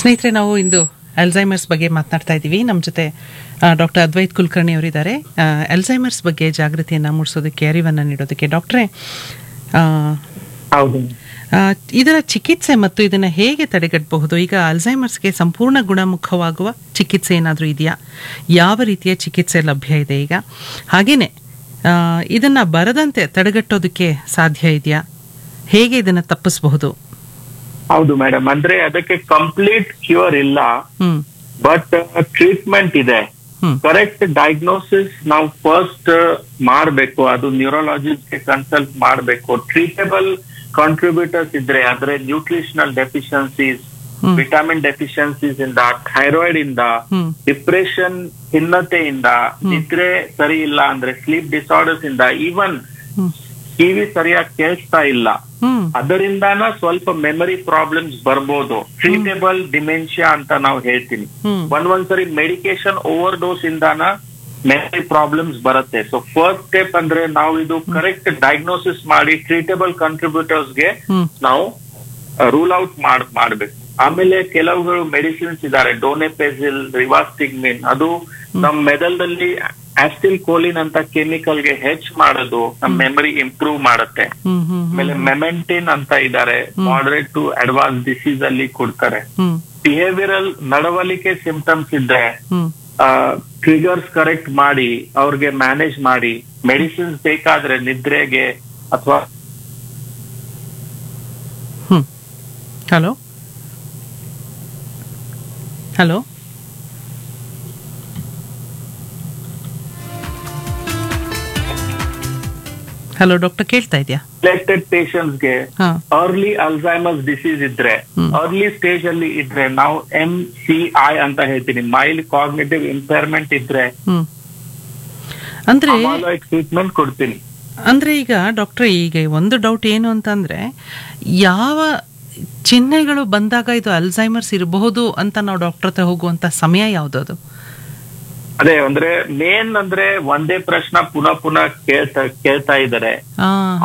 ಸ್ನೇಹಿತರೆ ನಾವು ಇಂದು ಅಲ್ಝೈಮರ್ಸ್ ಬಗ್ಗೆ ಮಾತನಾಡ್ತಾ ಇದ್ದೀವಿ ನಮ್ಮ ಜೊತೆ ಡಾಕ್ಟರ್ ಅದ್ವೈತ್ ಕುಲಕರ್ಣಿ ಅವರಿದ್ದಾರೆ ಅಲ್ಝೈಮರ್ಸ್ ಬಗ್ಗೆ ಜಾಗೃತಿಯನ್ನು ಮೂಡಿಸೋದಕ್ಕೆ ಅರಿವನ್ನು ನೀಡೋದಕ್ಕೆ ಡಾಕ್ಟ್ರೇ ಆ, ಹೌದು ಆ, ಇದರ ಚಿಕಿತ್ಸೆ ಮತ್ತು ಇದನ್ನು ಹೇಗೆ ತಡೆಗಟ್ಟಬಹುದು ಈಗ ಅಲ್ಝೈಮರ್ಸ್ಗೆ ಸಂಪೂರ್ಣ ಗುಣಮುಖವಾಗುವ ಚಿಕಿತ್ಸೆ ಏನಾದರೂ ಇದೆಯಾ ಯಾವ ರೀತಿಯ ಚಿಕಿತ್ಸೆ ಲಭ್ಯ ಇದೆ ಈಗ ಹಾಗೆಯೇ ಇದನ್ನು ಬರದಂತೆ ತಡೆಗಟ್ಟೋದಕ್ಕೆ ಸಾಧ್ಯ ಇದೆಯಾ ಹೇಗೆ ಇದನ್ನು ತಪ್ಪಿಸಬಹುದು ಹೌದು ಮೇಡಮ್ ಅಂದ್ರೆ ಅದಕ್ಕೆ ಕಂಪ್ಲೀಟ್ ಕ್ಯೂರ್ ಇಲ್ಲ ಹ್ಮ್ ಬಟ್ ಟ್ರೀಟ್ಮೆಂಟ್ ಇದೆ ಹ್ಮ್ ಕರೆಕ್ಟ್ ಡಯಾಗ್ನೋಸಿಸ್ ನಾವು ಫಸ್ಟ್ ಮಾಡಬೇಕು ಅದು ನ್ಯೂರೋಲಾಜಿಸ್ಟ್ ಕನ್ಸಲ್ಟ್ ಮಾಡಬೇಕು ಟ್ರೀಟಬಲ್ ಕಾಂಟ್ರಿಬ್ಯೂಟರ್ಸ್ ಇದ್ರೆ ಅಂದ್ರೆ nutritional deficiencies hmm. Vitamin deficiencies ಇಂದ ಥೈರಾಯ್ಡ್ ಇಂದ ಹ್ಮ್ ಡಿಪ್ರೆಷನ್ ಖಿನ್ನತೆಯಿಂದ ನಿದ್ರೆ ಸರಿ ಇಲ್ಲ ಅಂದ್ರೆ ಸ್ಲೀಪ್ ಡಿಸಾರ್ಡರ್ಸ್ ಇಂದ ಈವನ್ ಹ್ಮ್ ಕಿವಿ ಸರಿಯಾಗಿ ಕೇಳಿಸ್ತಾ ಇಲ್ಲ ಹ್ಮ್ ಅದರಿಂದಾನ ಸ್ವಲ್ಪ ಮೆಮರಿ ಪ್ರಾಬ್ಲಮ್ಸ್ ಬರ್ಬೋದು ಟ್ರೀಟೇಬಲ್ ಡಿಮೆನ್ಷಿಯಾ ಅಂತ ನಾವು ಹೇಳ್ತೀನಿ ಹ್ಮ್ ಒಂದ್ ಒಂದ್ಸರಿ ಮೆಡಿಕೇಶನ್ ಓವರ್ ಡೋಸ್ ಇಂದಾನ ಮೆಮರಿ ಪ್ರಾಬ್ಲಮ್ಸ್ ಬರುತ್ತೆ ಸೊ ಫಸ್ಟ್ ಸ್ಟೆಪ್ ಅಂದ್ರೆ ನಾವು ಇದು ಕರೆಕ್ಟ್ ಡಯಾಗ್ನೋಸಿಸ್ ಮಾಡಿ ಟ್ರೀಟೇಬಲ್ ಕಾಂಟ್ರಿಬ್ಯೂಟರ್ಸ್ ಗೆ ಹ್ಮ್ ನಾವು ರೂಲ್ ಔಟ್ ಮಾಡ್ ಮಾಡ್ಬೇಕು ಆಮೇಲೆ ಕೆಲವುಗಳು ಮೆಡಿಸಿನ್ಸ್ ಇದಾರೆ ಡೋನೆಪೆಸಿಲ್ ರಿವಾಸ್ಟಿಗ್ಮಿನ್ ಅದು ನಮ್ ಮೆದಲ್ದಲ್ಲಿ ಆಸ್ಟಿಲ್ ಕೋಲಿನ್ ಅಂತ ಕೆಮಿಕಲ್ ಗೆ ಹೆಚ್ಚ್ ಮಾಡೋದು ನಮ್ ಮೆಮರಿ ಇಂಪ್ರೂವ್ ಮಾಡುತ್ತೆ ಹ್ಮ್ ಹ್ಮ್ ಆಮೇಲೆ ಮೆಮೆಂಟಿನ್ ಅಂತ ಇದ್ದಾರೆ ಮಾಡರೇಟ್ ಟು ಅಡ್ವಾನ್ಸ್ ಡಿಸೀಸ್ ಅಲ್ಲಿ ಕೊಡ್ತಾರೆ ಹ್ಮ್ ಬಿಹೇವಿಯರಲ್ ನಡವಳಿಕೆ ಸಿಂಪ್ಟಮ್ಸ್ ಇದ್ರೆ ಹ್ಮ್ ಟ್ರಿಗರ್ಸ್ ಕರೆಕ್ಟ್ ಮಾಡಿ ಅವ್ರಿಗೆ ಮ್ಯಾನೇಜ್ ಮಾಡಿ ಮೆಡಿಸಿನ್ಸ್ ಬೇಕಾದ್ರೆ ನಿದ್ರೆಗೆ ಅಥವಾ hmm hello hello hello doctor ಕೇಳ್ತಾ ಇದೆಯಾ ಸೆಲೆಕ್ಟೆಡ್ ಪೇಷಂಟ್ಸ್ ಗೆ ಹಾ ಅರ್ಲಿ ಅಲ್ಝೈಮರ್ಸ್ ಡಿಸೀಸ್ ಇದ್ರೆ ಹ್ಮ್. ಅರ್ಲಿ ಸ್ಟೇಜ್ ಅಲ್ಲಿ ಇದ್ರೆ ನಾವು ಎಂ ಸಿ ಐ ಅಂತ ಹೇಳ್ತೀನಿ ಮೈಲ್ಡ್ ಕಾಗ್ನೇಟಿವ್ ಇಂಪೇರ್ಮೆಂಟ್ ಇದ್ರೆ ಹ್ಮ್ ಅಂದ್ರೆ ಟ್ರೀಟ್ಮೆಂಟ್ ಕೊಡ್ತೀನಿ ಅಂದ್ರೆ ಈಗ ಡಾಕ್ಟ್ರೆ ಈಗ ಒಂದು ಡೌಟ್ ಏನು ಅಂತಂದ್ರೆ ಯಾವ ಚಿಹ್ನೆಗಳು ಬಂದಾಗ ಇದು ಅಲ್ಝೈಮರ್ಸ್ ಇರಬಹುದು ಅಂತ ನಾವು ಡಾಕ್ಟರ್ ಹತ್ರ ಹೋಗುವಂತ ಸಮಯ ಯಾವ್ದದು ಅದೇ ಅಂದ್ರೆ ಮೇನ್ ಅಂದ್ರೆ ಒಂದೇ ಪ್ರಶ್ನೆ ಪುನಃ ಪುನಃ ಕೇಳ್ತಾ ಕೇಳ್ತಾ ಇದಾರೆ ಆ